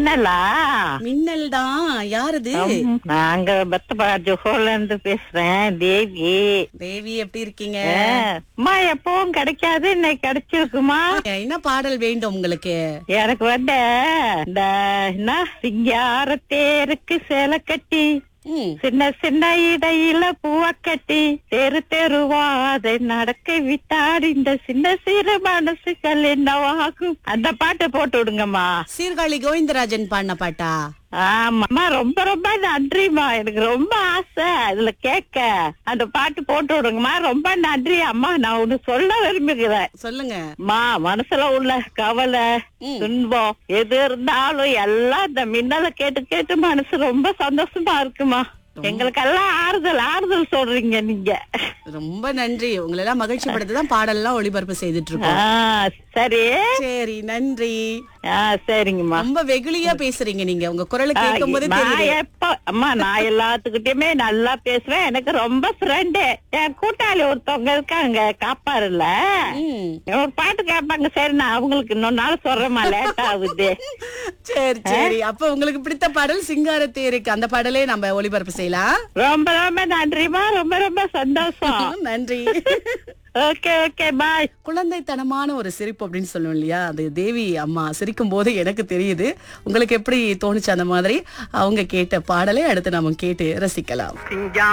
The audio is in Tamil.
மின்னலா மின்னல் தான் யாருது ம், நாங்க பத்தபா ஜோஹர்ல இருந்து பேசுறேன் தேவி தேவி எப்படி இருக்கீங்க ஆ, அம்மா எப்பவும் கிடைக்காது இன்னைக்கு கிடைச்சிருக்குமா என்ன பாடல் வேண்டும் உங்களுக்கு எனக்கு வந்து இந்த என்ன சிங்கார தேருக்கு சேலை கட்டி ம் சின்ன சின்ன இடையில பூவ கட்டி தெரு தெருவாதை நடக்க விட்டாடு இந்த சின்ன சிறு மனசுகள் என்னவாகும் அந்த பாட்டை போட்டு விடுங்கம்மா சீர்காழி கோவிந்தராஜன் பாடின பாட்டா ஆமாம்மா ரொம்ப ரொம்ப நன்றிம்மா எனக்கு ரொம்ப ஆசை அதுல கேட்க அந்த பாட்டு போட்டு விடுங்கம்மா ரொம்ப நன்றி அம்மா நான் ஒண்ணு சொல்ல விரும்புகிறேன் சொல்லுங்க அம்மா மனசுல உள்ள கவலை ம். துன்பம் எது இருந்தாலும் எல்லாம் இந்த மின்னலை கேட்டு கேட்டு மனசு ரொம்ப சந்தோஷமா இருக்குமா எங்களுக்கெல்லாம் ஆறுதல் ஆறுதல் சொல்றீங்க நீங்க ரொம்ப நன்றி உங்களை எல்லாம் மகிழ்ச்சி படுத்துதான் பாடல்லாம் ஒளிபரப்பு செய்துட்டு இருக்கோம் ஆ, சரி சரி நன்றி ஆ சரிங்கம்மா ரொம்ப வெகுளியா பேசுறீங்க நீங்க உங்க குரலை கேட்கும் போதே நான் தெரியுது எப்ப அம்மா நான் எல்லாத்துக்கிட்டயுமே நல்லா பேசுவேன் எனக்கு ரொம்ப ஃப்ரெண்டு என் கூட்டாளி ஒருத்தவங்க இருக்காங்க காப்பாருல ம். ஒரு பாட்டு கேட்பாங்க சரி நான் அவங்களுக்கு இன்னொரு நாள் சொல்றேம்மா லேட் ஆகுது சரி சரி அப்ப உங்களுக்கு பிடித்த பாடல் சிங்காரத்தேருக்கு அந்த பாடலே நம்ம ஒளிபரப்பு செய்யலாம் ரொம்ப ரொம்ப நன்றிமா ரொம்ப ரொம்ப சந்தோஷம் நன்றி ஓகே ஓகே பாய் குழந்தைத்தனமான ஒரு சிரிப்பு அப்படின்னு சொல்லுவோம் இல்லையா அது தேவி அம்மா சிரிக்கும் போது எனக்கு தெரியுது உங்களுக்கு எப்படி தோணுச்சு அந்த மாதிரி அவங்க கேட்ட பாடலை அடுத்து நாம கேட்டு ரசிக்கலாம் சிங்கா